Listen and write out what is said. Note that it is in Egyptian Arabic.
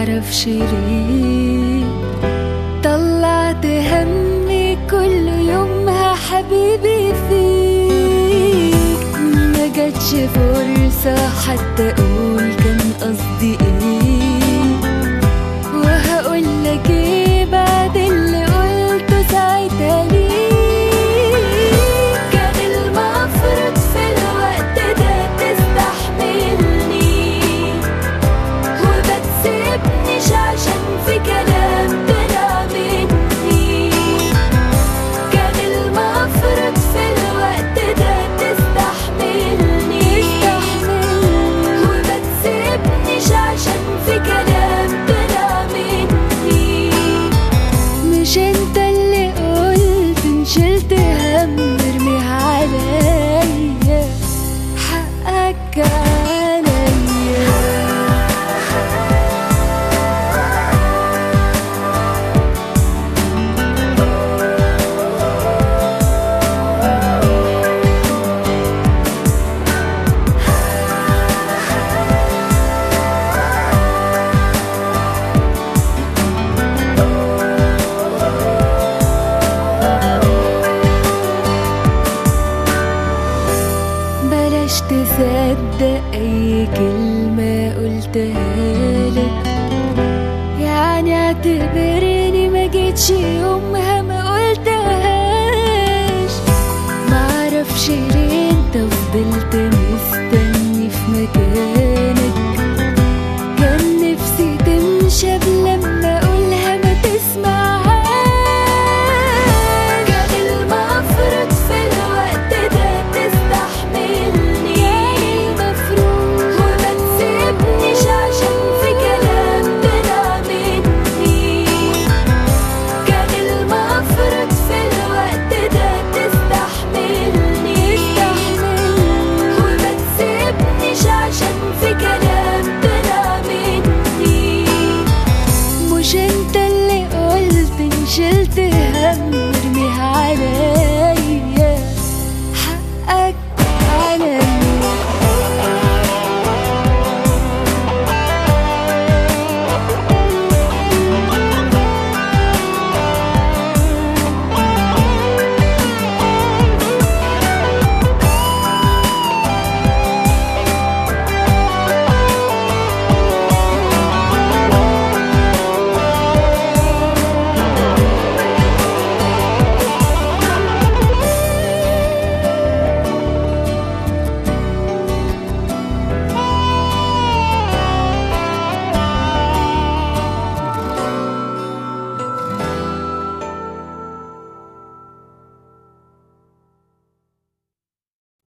معرفش ليه طلعت همي كل يومها حبيبي فيك ما جاتش فرصة حتى اقول كان قصدي ايه وهقول لك ايه بعد اللي قلته ساعتها ليه كان المفروض في الوقت ده تستحملني وما تسيبنيش عشان في كلام طلع مني كان المفروض في الوقت ده تستحملني وما تسيبنيش عشان في كلام طلع مني مش انت اللي قلت ان شلت هم ارميها عليا حقك عليا بلاش تصدق اي كلمة قلتها لك يعني اعتبرني ما جيتش يومها ما قلتهاش معرفش ليه انت فضلت